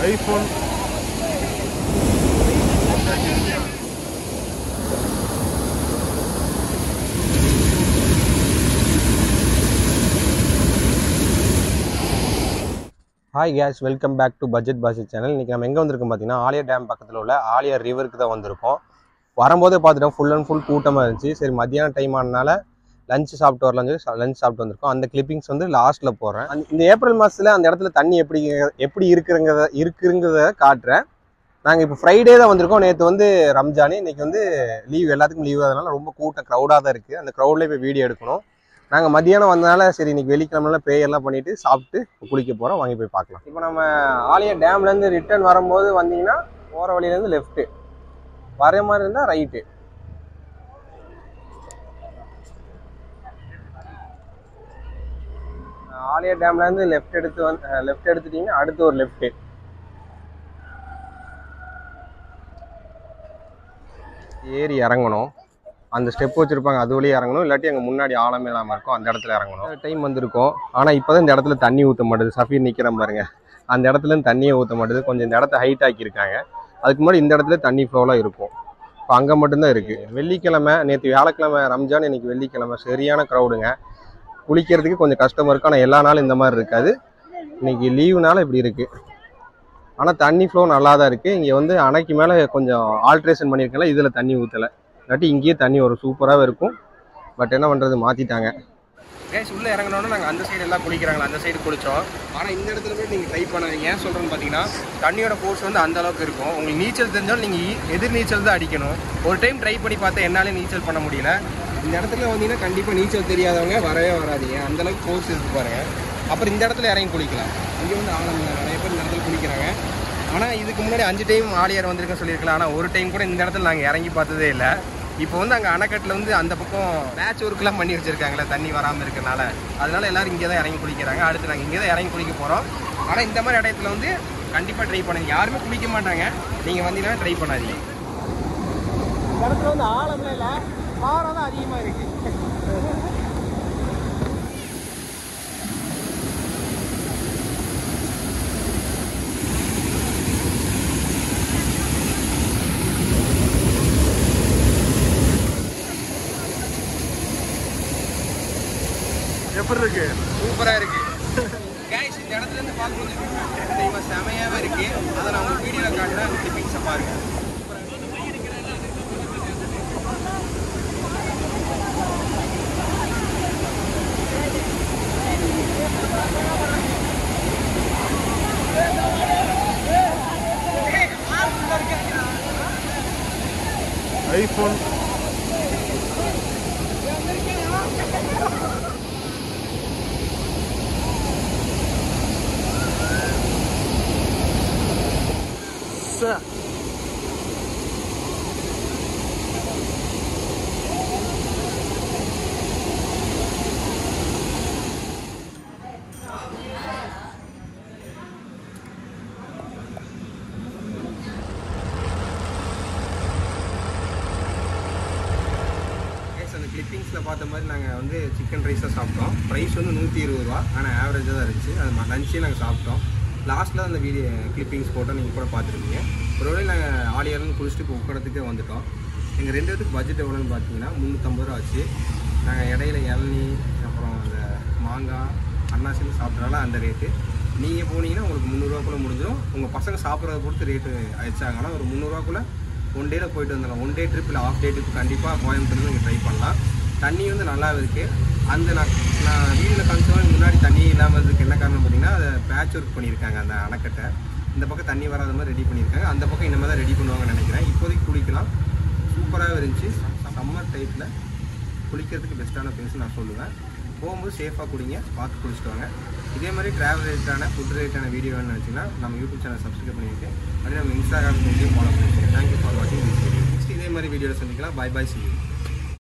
iPhone hi guys welcome back to budget பாசி channel இன்றைக்கி நம்ம எங்கே வந்திருக்கோம் பார்த்தீங்கன்னா ஆலியா டேம் பக்கத்தில் உள்ள ஆலியா ரிவருக்கு தான் வந்திருக்கோம் வரும்போதே பார்த்துட்டோம் ஃபுல் அண்ட் ஃபுல் கூட்டமாக இருந்துச்சு சரி மத்தியான டைம் ஆனனால லஞ்ச் சாப்பிட்டு வரலாம் சொல்லி லஞ்ச் சாப்பிட்டு வந்திருக்கோம் அந்த கிளிப்பிங்ஸ் வந்து லாஸ்ட்டில் போடுறேன் அந்த- இந்த ஏப்ரல் மாதத்தில் அந்த இடத்துல தண்ணி எப்படி எப்படி இருக்குங்கிறத இருக்குங்கிறத காட்டுறேன் நாங்கள் இப்போ ஃப்ரைடே தான் வந்திருக்கோம் நேற்று வந்து ரம்ஜானு இன்னைக்கு வந்து லீவ் எல்லாத்துக்கும் லீவ் அதனால ரொம்ப கூட்டம் க்ரௌடாக தான் இருக்குது அந்த க்ரௌட்லேயே போய் வீடியோ எடுக்கணும் நாங்கள் மத்தியானம் வந்தனால சரி இன்னைக்கு வெள்ளிக்கிழமைல ப்ரேயர்லாம் பண்ணிட்டு சாப்பிட்டு குளிக்க போகிறோம் வாங்கி போய் பார்க்கலாம் இப்போ நம்ம ஆலியா டேம்லேருந்து ரிட்டர்ன் வரும்போது வந்தீங்கன்னா போகிற வழியிலேருந்து லெஃப்ட்டு வர மாதிரி இருந்தால் ரைட்டு ஆலியா டேம்லேருந்து லெஃப்ட் எடுத்து வந்து லெஃப்ட் எடுத்துட்டீங்கன்னா அடுத்து ஒரு லெஃப்ட்டு ஏறி இறங்கணும் அந்த ஸ்டெப் வச்சிருப்பாங்க அது வழியே இறங்கணும் இல்லாட்டி அங்கே முன்னாடி ஆழமே இல்லாமல் இருக்கும் அந்த இடத்துல இறங்கணும் டைம் வந்திருக்கும் ஆனால் இப்போ தான் இந்த இடத்துல தண்ணி ஊற்ற மாட்டுது சஃபீர் நிற்கிறேன் பாருங்க அந்த இடத்துல இருந்து தண்ணியே ஊற்ற மாட்டுது கொஞ்சம் இந்த இடத்த ஹைட் ஆக்கியிருக்காங்க அதுக்கு முன்னாடி இந்த இடத்துல தண்ணி ஃப்ளோலாம் இருக்கும் இப்போ அங்கே மட்டும்தான் இருக்குது வெள்ளிக்கிழமை நேற்று வியாழக்கிழமை ரம்ஜான் இன்னைக்கு வெள்ளிக்கிழமை சரியான க்ரௌடுங்க குளிக்கிறதுக்கு கொஞ்சம் கஷ்டமாக இருக்கும் ஆனால் எல்லா நாளும் இந்த மாதிரி இருக்காது இன்னைக்கு லீவுனால இப்படி இருக்குது ஆனால் தண்ணி ஃப்ளோ நல்லா தான் இருக்குது இங்கே வந்து அணைக்கு மேலே கொஞ்சம் ஆல்ட்ரேஷன் பண்ணியிருக்கல இதில் தண்ணி ஊற்றலை இல்லாட்டி இங்கேயே தண்ணி ஒரு சூப்பராகவே இருக்கும் பட் என்ன பண்ணுறது மாற்றிட்டாங்க கேஸ் உள்ளே இறங்கினோன்னா நாங்கள் அந்த சைடு எல்லாம் குளிக்கிறாங்களா அந்த சைடு குளித்தோம் ஆனால் இந்த இடத்துல போய் நீங்கள் ட்ரை பண்ணாதீங்க ஏன் சொல்கிறேன்னு பார்த்தீங்கன்னா தண்ணியோட ஃபோர்ஸ் வந்து அந்த அளவுக்கு இருக்கும் உங்களுக்கு நீச்சல் தெரிஞ்சாலும் நீங்கள் எதிர் நீச்சல் தான் அடிக்கணும் ஒரு டைம் ட்ரை பண்ணி பார்த்தா என்னாலே நீச்சல் பண்ண முடியல இந்த இடத்துல வந்தீங்கன்னா கண்டிப்பாக நீச்சல் தெரியாதவங்க வரவே வராதீங்க அந்த அளவுக்கு ஃபோர்ஸ் இருக்கு பாருங்க அப்புறம் இந்த இடத்துல இறங்கி குளிக்கலாம் இங்கே வந்து ஆழம் இல்லை நிறைய பேர் இந்த இடத்துல குளிக்கிறாங்க ஆனால் இதுக்கு முன்னாடி அஞ்சு டைம் ஆலியார் வந்திருக்கேன்னு சொல்லியிருக்கலாம் ஆனால் ஒரு டைம் கூட இந்த இடத்துல நாங்கள் இறங்கி பார்த்ததே இல்லை இப்போ வந்து அங்கே அணைக்கட்டில் வந்து அந்த பக்கம் பேட்ச் ஒர்க்லாம் பண்ணி வச்சிருக்காங்களே தண்ணி வராமல் இருக்கனால அதனால எல்லாரும் இங்கே தான் இறங்கி குளிக்கிறாங்க அடுத்து நாங்கள் இங்கே தான் இறங்கி குளிக்க போகிறோம் ஆனால் இந்த மாதிரி இடத்துல வந்து கண்டிப்பாக ட்ரை பண்ணுங்க யாருமே குளிக்க மாட்டாங்க நீங்கள் வந்தீங்கன்னா ட்ரை பண்ணாதீங்க இந்த இடத்துல வந்து ஆழம்லாம் இல்லை பாறை தான் அதிகமாக இருக்குது எப்படி இருக்கு சூப்பராக இருக்கு கைஸ் இந்த இடத்துல இருந்து பார்க்கும்போது தெய்வ செமையாவே இருக்கு அதை நான் உங்களுக்கு வீடியோவில் காட்டுறேன் அந்த கிளிப்பிங்ஸை பாருங்க ஐஃபோன் ச கேஸ் அந்த கிளிப்பிங்ஸில் பார்த்த மாதிரி நாங்கள் வந்து சிக்கன் ரைஸாக சாப்பிட்டோம் ப்ரைஸ் வந்து நூற்றி இருபது ரூபா ஆனால் ஆவரேஜாக தான் இருந்துச்சு அது லஞ்சே நாங்கள் சாப்பிட்டோம் லாஸ்ட்டில் அந்த வீடியோ கிளிப்பிங்ஸ் போட்டோம் நீங்கள் கூட பார்த்துருப்பீங்க ஒருவேளை நாங்கள் ஆலியார்னு குளிச்சுட்டு இப்போ உட்காரத்துக்கே வந்துட்டோம் எங்கள் ரெண்டு பேத்துக்கு பட்ஜெட் எவ்வளோன்னு பார்த்தீங்கன்னா முந்நூற்றம்பது ரூபா ஆச்சு நாங்கள் இடையில இளநீ அப்புறம் அந்த மாங்காய் அன்னாசின்னு சாப்பிட்றனால அந்த ரேட்டு நீங்கள் போனீங்கன்னா உங்களுக்கு முந்நூறுவாக்குள்ளே முடிஞ்சிடும் உங்கள் பசங்க சாப்பிட்றத பொறுத்து ரேட்டு ஆயிடுச்சாங்கன்னா ஒரு முந்நூறுவாக்குள்ளே ஒன் டேயில் போயிட்டு வந்துடலாம் ஒன் டே ட்ரிப் இல்லை ஆஃப் டே ட்ரிப் கண்டிப்பாக கோயம்புத்தூர்ல நீங்கள் ட்ரை பண்ணலாம் தண்ணி வந்து நல்லா இருக்குது அந்த நான் நான் வீடியோவில் காமிச்சவங்க முன்னாடி தண்ணி இல்லாமல் இருந்ததுக்கு என்ன காரணம் பார்த்தீங்கன்னா அதை பேட்ச் ஒர்க் பண்ணியிருக்காங்க அந்த அணைக்கட்டை இந்த பக்கம் தண்ணி வராத மாதிரி ரெடி பண்ணியிருக்காங்க அந்த பக்கம் இனிமேல் தான் ரெடி பண்ணுவாங்கன்னு நினைக்கிறேன் இப்போதைக்கு குளிக்கலாம் சூப்பராகவே இருந்துச்சு சம்மர் டைத்தில் குளிக்கிறதுக்கு பெஸ்ட்டான பிளேஸ் நான் சொல்லுவேன் போகும்போது சேஃபாக குடிங்க பார்த்து குளிச்சுட்டு வாங்க இதே மாதிரி ட்ராவல் ரிலேட்டான ஃபுட் ரிலேட்டான வீடியோ வேணும்னு நினச்சிங்கன்னா நம்ம யூடியூப் சேனல் சப்ஸ்கிரைப் பண்ணிட்டு அப்படியே நம்ம இன்ஸ்டாகிராம் பேஜையும் ஃபாலோ பண்ணிட்டு தேங்க்யூ ஃபார் வாட்சிங் திஸ் வீடியோ நெக்ஸ்ட் இதே மாதிரி வீடியோவில் சந்திக்கலாம் பை பை சி